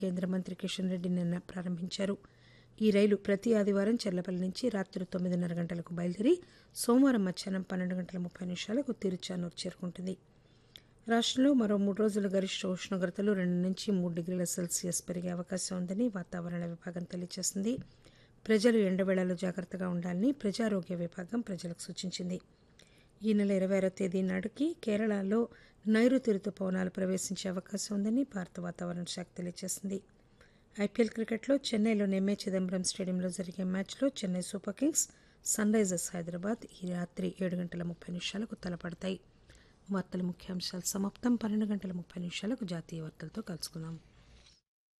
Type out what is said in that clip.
కేంద్ర మంత్రి కిషన్ రెడ్డి నిన్న ప్రారంభించారు ఈ రైలు ప్రతి ఆదివారం చెర్లపల్లి నుంచి రాత్రి తొమ్మిదిన్నర గంటలకు బయలుదేరి సోమవారం మధ్యాహ్నం పన్నెండు గంటల ముప్పై నిమిషాలకు తిరుచానూరు చేరుకుంటుంది రాష్ట్రంలో మరో మూడు రోజులు గరిష్ట ఉష్ణోగ్రతలు రెండు నుంచి మూడు డిగ్రీల సెల్సియస్ పెరిగే అవకాశం ఉందని వాతావరణ విభాగం తెలియజేసింది ప్రజలు ఎండవేళలో జాగ్రత్తగా ఉండాలని ప్రజారోగ్య విభాగం ప్రజలకు సూచించింది ఈ నెల ఇరవై ఆరో తేదీ నాటికి కేరళలో నైరుతి రుతుపవనాలు ప్రవేశించే అవకాశం ఉందని భారత వాతావరణ శాఖ తెలియజేసింది ఐపీఎల్ క్రికెట్లో చెన్నైలోని ఎంఏ చిదంబరం స్టేడియంలో జరిగే మ్యాచ్లో Chennai super kings sunrisers Hyderabad ఈ రాత్రి ఏడు గంటల ముప్పై నిమిషాలకు తలపడతాయి వార్తల ముఖ్యాంశాలు సమాప్తం పన్నెండు గంటల ముప్పై నిమిషాలకు జాతీయ వార్తలతో కలుసుకుందాం